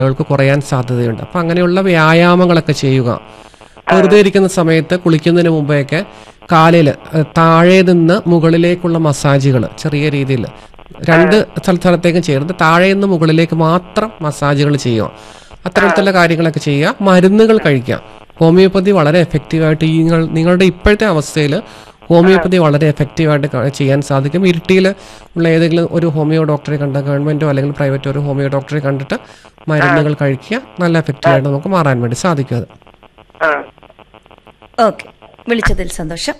ൾക്ക് കുറയാൻ സാധ്യതയുണ്ട് അപ്പം അങ്ങനെയുള്ള വ്യായാമങ്ങളൊക്കെ ചെയ്യുക വെറുതെ ഇരിക്കുന്ന സമയത്ത് കുളിക്കുന്നതിന് മുമ്പേയൊക്കെ കാലിൽ താഴെ നിന്ന് മുകളിലേക്കുള്ള മസാജുകൾ ചെറിയ രീതിയിൽ രണ്ട് സ്ഥല സ്ഥലത്തേക്കും ചേർന്ന് താഴെ നിന്ന് മുകളിലേക്ക് മാത്രം മസാജുകൾ ചെയ്യുക അത്തരത്തിലുള്ള കാര്യങ്ങളൊക്കെ ചെയ്യുക മരുന്നുകൾ കഴിക്കുക ഹോമിയോപ്പതി വളരെ എഫക്റ്റീവായിട്ട് ഈ നിങ്ങൾ നിങ്ങളുടെ ഇപ്പോഴത്തെ അവസ്ഥയിൽ ഹോമിയോപ്പതി വളരെ എഫക്റ്റീവായിട്ട് ക- ചെയ്യാൻ സാധിക്കും ഇരുട്ടിയിൽ ഉള്ള ഏതെങ്കിലും ഒരു ഹോമിയോ ഡോക്ടറെ കണ്ട ഗവൺമെന്റോ അല്ലെങ്കിൽ പ്രൈവറ്റോ ഒരു ഹോമിയോ ഡോക്ടറെ കണ്ടിട്ട് മരുന്നുകൾ കഴിക്കുക നല്ല എഫക്റ്റീവായിട്ട് നമുക്ക് മാറാൻ വേണ്ടി സാധിക്കും അത് ആ ഓക്കെ വിളിച്ചതിൽ സന്തോഷം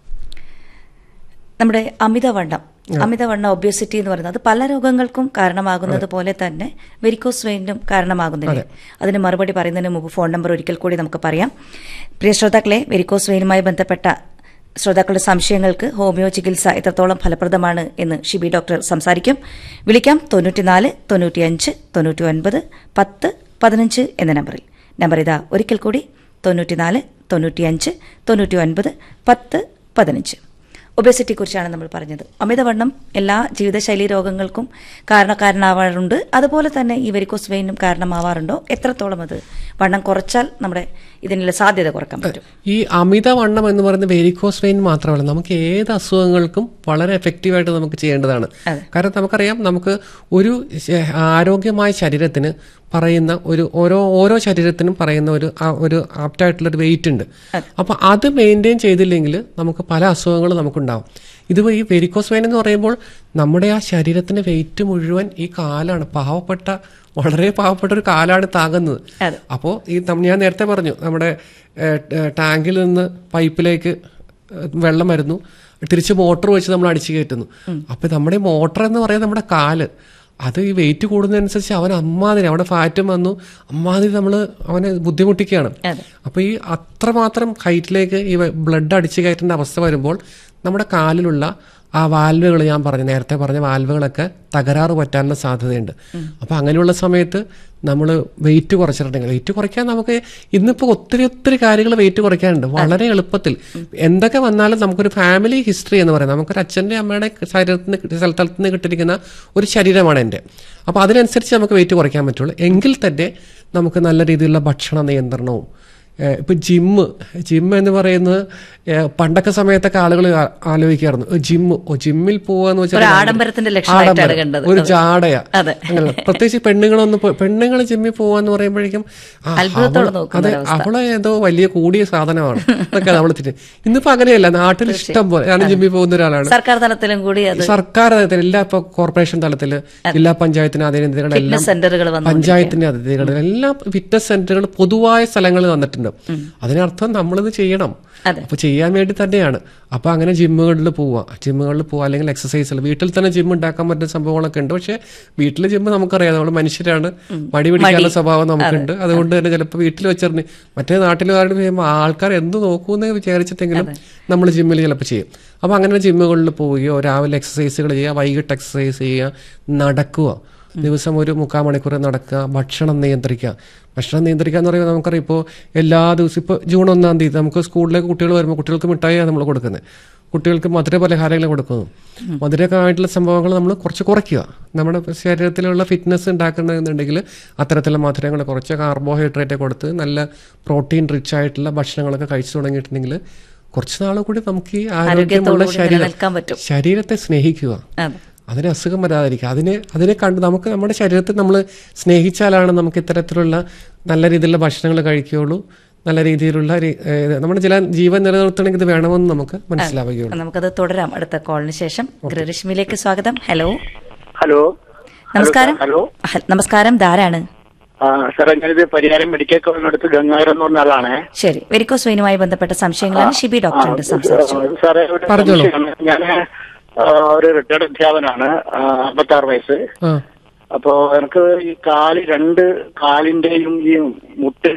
നമ്മുടെ അമിതവണ്ണം അമിതവണ്ണം ഒബ്യോസിറ്റി എന്ന് പറയുന്നത് അത് പല രോഗങ്ങൾക്കും കാരണമാകുന്നത് പോലെ തന്നെ വെരിക്കോസ് വെയിനും കാരണമാകുന്നില്ല അതിന് മറുപടി പറയുന്നതിന് മുമ്പ് ഫോൺ നമ്പർ ഒരിക്കൽ കൂടി നമുക്ക് പറയാം പ്രിയ ശ്രോതാക്കളെ വെരിക്കോസ് വെയിനുമായി ബന്ധപ്പെട്ട ശ്രോതാക്കളുടെ സംശയങ്ങൾക്ക് ഹോമിയോ ചികിത്സ എത്രത്തോളം ഫലപ്രദമാണ് എന്ന് ഷിബി ഡോക്ടർ സംസാരിക്കും വിളിക്കാം തൊണ്ണൂറ്റിനാല് തൊണ്ണൂറ്റിയഞ്ച് തൊണ്ണൂറ്റി ഒൻപത് പത്ത് പതിനഞ്ച് എന്ന നമ്പറിൽ നമ്പർ ഇതാ ഒരിക്കൽ കൂടി തൊണ്ണൂറ്റിനാല് തൊണ്ണൂറ്റിയഞ്ച് തൊണ്ണൂറ്റി ഒൻപത് പത്ത് പതിനഞ്ച് ഒബേസിറ്റിയെക്കുറിച്ചാണ് നമ്മൾ പറഞ്ഞത് അമിതവണ്ണം എല്ലാ ജീവിതശൈലി രോഗങ്ങൾക്കും കാരണക്കാരനാവാറുണ്ട് അതുപോലെ തന്നെ ഈ വെരിക്കോസ് വെയിനും കാരണമാവാറുണ്ടോ എത്രത്തോളം അത് വണ്ണം കുറച്ചാൽ നമ്മുടെ ഇതിനുള്ള സാധ്യത കുറക്കാൻ പറ്റും ഈ അമിതവണ്ണം എന്ന് പറയുന്ന വെരിക്കോസ് വെയിൻ മാത്രമല്ല നമുക്ക് ഏത് അസുഖങ്ങൾക്കും വളരെ എഫക്റ്റീവായിട്ട് നമുക്ക് ചെയ്യേണ്ടതാണ് അതെ. കാരണം നമുക്കറിയാം നമുക്ക് ഒരു ശ- ആരോഗ്യമായ ശരീരത്തിന് പറയുന്ന ഒരു ഓരോ ഓരോ ശരീരത്തിനും പറയുന്ന ഒരു ആ ഒരു ആപ്റ്റായിട്ടുള്ള ഒരു വെയിറ്റ് ഉണ്ട് അപ്പൊ അത് മെയിൻറ്റെയിൻ ചെയ്തില്ലെങ്കിൽ നമുക്ക് പല അസുഖങ്ങളും നമുക്കുണ്ടാവും ഇത് ഈ വെരിക്കോസ് വെയിൻ എന്ന് പറയുമ്പോൾ നമ്മുടെ ആ ശരീരത്തിന്റെ വെയിറ്റ് മുഴുവൻ ഈ കാലാണ് പാവപ്പെട്ട വളരെ പാവപ്പെട്ട ഒരു കാലാണ് താങ്ങുന്നത് അതെ. അപ്പോൾ ഈ നം- ഞാൻ നേരത്തെ പറഞ്ഞു നമ്മുടെ ഏഹ്, ഏഹ്, ടാങ്കിൽ നിന്ന് പൈപ്പിലേക്ക് ഏഹ്, വെള്ളം വരുന്നു തിരിച്ച് മോട്ടോർ വെച്ച് നമ്മൾ അടിച്ചു കയറ്റുന്നു അപ്പൊ നമ്മുടെ മോട്ടർ എന്ന് പറയുന്നത് നമ്മുടെ കാല് അത് ഈ വെയിറ്റ് കൂടുന്നതനുസരിച്ച് അവൻ അമ്മാതിരി അവിടെ ഫാറ്റും വന്നു അമ്മാതിരി നമ്മൾ അവനെ ബുദ്ധിമുട്ടിക്കുകയാണ് അതെ. അപ്പൊ ഈ അത്രമാത്രം ഹൈറ്റിലേക്ക് ഈ ബ്ലഡ് അടിച്ചു കയറ്റേണ്ട അവസ്ഥ വരുമ്പോൾ നമ്മുടെ കാലിലുള്ള ആ വാൽവുകൾ ഞാൻ പറഞ്ഞു നേരത്തെ പറഞ്ഞ വാൽവുകളൊക്കെ തകരാറ് പറ്റാനുള്ള സാധ്യതയുണ്ട് അപ്പൊ അങ്ങനെയുള്ള സമയത്ത് നമ്മൾ വെയിറ്റ് കുറച്ചിട്ടുണ്ടെങ്കിൽ വെയിറ്റ് കുറയ്ക്കാൻ നമുക്ക് ഇന്നിപ്പോൾ ഒത്തിരി ഒത്തിരി കാര്യങ്ങൾ വെയിറ്റ് കുറയ്ക്കാനുണ്ട് വളരെ എളുപ്പത്തിൽ എന്തൊക്കെ വന്നാലും നമുക്കൊരു ഫാമിലി ഹിസ്റ്ററി എന്ന് പറയുന്നത് നമുക്കൊരു അച്ഛൻ്റെ അമ്മയുടെ ശരീരത്തിന് കിട്ടി- സ്ഥലത്ത് നിന്ന് കിട്ടിയിരിക്കുന്ന ഒരു ശരീരമാണ് എൻ്റെ അപ്പോൾ അതിനനുസരിച്ച് നമുക്ക് വെയിറ്റ് കുറയ്ക്കാൻ പറ്റുള്ളൂ എങ്കിൽ തന്നെ നമുക്ക് നല്ല രീതിയിലുള്ള ഭക്ഷണ നിയന്ത്രണവും ഏഹ് ഇപ്പൊ ജിമ്മ് ജിമ്മ് എന്ന് പറയുന്നത് ഏഹ് പണ്ടൊക്കെ സമയത്തൊക്കെ ആളുകൾ ആ- ആലോചിക്കായിരുന്നു "ഓ, ജിമ്മ് ഓ ജിമ്മിൽ പോവാന്ന് വെച്ചാൽ ഒരു ആഡംബരത്തിന്റെ ലക്ഷണമായിട്ടാണ് ആഡംബരം. കണ്ടത്. ഒരു അതെ. ജാടയാ അതെ. അങ്ങനെ പ്രത്യേകിച്ച് പെണ്ണുങ്ങളൊന്നും പോ- പെണ്ണുങ്ങൾ ജിമ്മിൽ പോവാന്ന് പറയുമ്പോഴേക്കും ആ, അത്ഭുതത്തോടെ അവള്- നോക്കുന്ന അതെ അവളെ ഏതോ വലിയ കൂടിയ സാധനമാണ് എന്നൊക്കെ നമ്മൾ തിരി ഇന്നിപ്പോ അങ്ങനെയല്ല നാട്ടിൽ ഇഷ്ടം പോലെ ഞാൻ ജിമ്മിൽ പോകുന്ന ഒരാളാണ് സർക്കാർ തലത്തിലും കൂടി അത് സർക്കാർ തലത്തിൽ എല്ലാ ഇപ്പൊ കോർപ്പറേഷൻ തലത്തില് ജില്ലാ പഞ്ചായത്തിന് അതിനെതിരെ എല്ലാം സെന്ററുകൾ വന്നു പഞ്ചായത്തിന്റെ അതിഥികളിൽ എല്ലാ ഫിറ്റ്നസ് സെന്ററുകൾ പൊതുവായ സ്ഥലങ്ങളിൽ വന്നിട്ടുണ്ട് അതിനർത്ഥം നമ്മളിത് ചെയ്യണം അതെ. അപ്പൊ ചെയ്യാൻ വേണ്ടി തന്നെയാണ് അപ്പൊ അങ്ങനെ ജിമ്മുകളിൽ പോവാ ജിമ്മുകളിൽ പോവാ അല്ലെങ്കിൽ എക്സസൈസുകൾ വീട്ടിൽ തന്നെ ജിം ഉണ്ടാക്കാൻ പറ്റുന്ന സംഭവങ്ങളൊക്കെ ഉണ്ട് പക്ഷെ വീട്ടിലെ ജിമ്മ് നമുക്കറിയാം നമ്മൾ മനുഷ്യരാണ് മടി പിടിക്കാനുള്ള സ്വഭാവം നമുക്കുണ്ട് അതുകൊണ്ട് തന്നെ ചിലപ്പോൾ വീട്ടിൽ വെച്ചെറിഞ്ഞ് മറ്റേ നാട്ടിൽ ചെയ്യുമ്പോൾ ആൾക്കാർ എന്ത് നോക്കൂന്ന് വിചാരിച്ചിട്ടെങ്കിലും നമ്മൾ ജിമ്മിൽ ചിലപ്പോൾ ചെയ്യും അപ്പൊ അങ്ങനെ ജിമ്മുകളിൽ പോവുകയോ രാവിലെ എക്സസൈസുകൾ ചെയ്യുക വൈകിട്ട് എക്സസൈസ് ചെയ്യുക നടക്കുക ദിവസം ഒരു മുക്കാൽ മണിക്കൂർ നടക്കുക ഭക്ഷണം നിയന്ത്രിക്കുക ഭക്ഷണം നിയന്ത്രിക്കുക എന്ന് പറയുമ്പോൾ നമുക്കറിയാം ഇപ്പോൾ എല്ലാ ദിവസവും ഇപ്പോൾ ജൂൺ ഒന്നാം തീയതി നമുക്ക് സ്കൂളിലേക്ക് കുട്ടികൾ വരുമ്പോൾ കുട്ടികൾക്ക് മിഠായിയാണ് നമ്മൾ കൊടുക്കുന്നത് കുട്ടികൾക്ക് മധുര പലഹാരങ്ങൾ കൊടുക്കുന്നു മധുരമായിട്ടുള്ള സംഭവങ്ങൾ നമ്മൾ കുറച്ച് കുറയ്ക്കുക നമ്മുടെ ശരീരത്തിലുള്ള ഫിറ്റ്നസ് ഉണ്ടാക്കണമെന്നുണ്ടെങ്കിൽ അത്തരത്തിലുള്ള മധുരങ്ങൾ കുറച്ച് കാർബോഹൈഡ്രേറ്റ് കൊടുത്ത് നല്ല പ്രോട്ടീൻ റിച്ച് ആയിട്ടുള്ള ഭക്ഷണങ്ങളൊക്കെ കഴിച്ചു തുടങ്ങിയിട്ടുണ്ടെങ്കിൽ കുറച്ച് നാൾ കൂടി നമുക്ക് ഈ ആരോഗ്യമുള്ള കൂടി ശരീരം നിലനിൽക്കാൻ പറ്റും. ശരീരത്തെ സ്നേഹിക്കുക അതെ അതിന് അസുഖം വരാതിരിക്കുക അതിനെ അതിനെ കണ്ട് നമുക്ക് നമ്മുടെ ശരീരത്തെ നമ്മൾ സ്നേഹിച്ചാലാണ് നമുക്ക് ഇത്തരത്തിലുള്ള നല്ല രീതിയിലുള്ള ഭക്ഷണങ്ങൾ കഴിക്കുകയുള്ളൂ നല്ല രീതിയിലുള്ള രീ- ഏഹ് നമ്മുടെ ചില ജീവൻ നിലനിർത്തണമെങ്കിൽ ഇത് വേണമെന്ന് നമുക്ക് മനസ്സിലാവുകയുള്ളൂ നമുക്കത് തുടരാം അടുത്ത കോളിന് ശേഷം ഗൃഹരശ്മിയിലേക്ക് സ്വാഗതം ഹലോ ഹലോ നമസ്കാരം ഹലോ ഹ- നമസ്കാരം ധാരാണ് ആ സാറേ ഞാനിത് പരിഹാരം മെഡിക്കൽ കോളേജിനടുത്ത് ഗംഗാരം എന്ന് പറഞ്ഞ ആളാണ് ശരി വെരിക്കോസ് വെയിനുമായി ബന്ധപ്പെട്ട സംശയങ്ങളാണ് ഷിബി ഡോക്ടറോട് സംസാരിച്ചു സാറേ ഒരു പറഞ്ഞോളൂ. സംശയമാണ്. ഞാന് ആ, ഒരു റിട്ടയർഡ് അധ്യാപനാണ് അമ്പത്തി ആറ് വയസ്സ് ആ അപ്പോ എനിക്ക് ഈ കാല് രണ്ട് കാലിന്റെയും ഈ മുട്ട്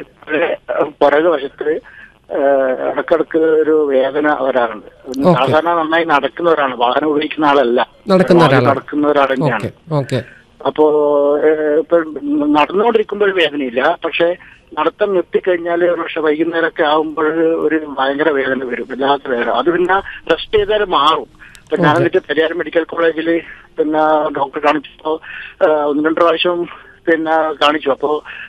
പുറകു വശത്ത് ആ, ഇടക്കിടക്ക് ഒരു വേദന വരാറുണ്ട് സാധാരണ നന്നായി നടക്കുന്നവരാണ് വാഹനം ഉപയോഗിക്കുന്ന ആളല്ല നടക്കുന്ന ഒരുപാട് ഒരാളാണ്. നടക്കുന്ന ഒരാൾ തന്നെയാണ് ഓക്കെ ഓക്കെ അപ്പോ ഏഹ്, ഇപ്പൊ നടന്നുകൊണ്ടിരിക്കുമ്പോൾ വേദനയില്ല പക്ഷെ നടത്തം നിർത്തിക്കഴിഞ്ഞാൽ പക്ഷെ വൈകുന്നേരമൊക്കെ ആകുമ്പോൾ ഒരു ഭയങ്കര വേദന വരും വല്ലാത്ത വേദന അത് പിന്നെ റെസ്റ്റ് ചെയ്താൽ മാറും ഇപ്പൊ ഞാൻ എന്നിട്ട് പരിയാരം മെഡിക്കൽ കോളേജിൽ പിന്നെ ഡോക്ടറെ കാണിച്ചപ്പോ ഏഹ്, ഒന്ന് രണ്ട് പ്രാവശ്യം പിന്നെ കാണിച്ചു അപ്പോ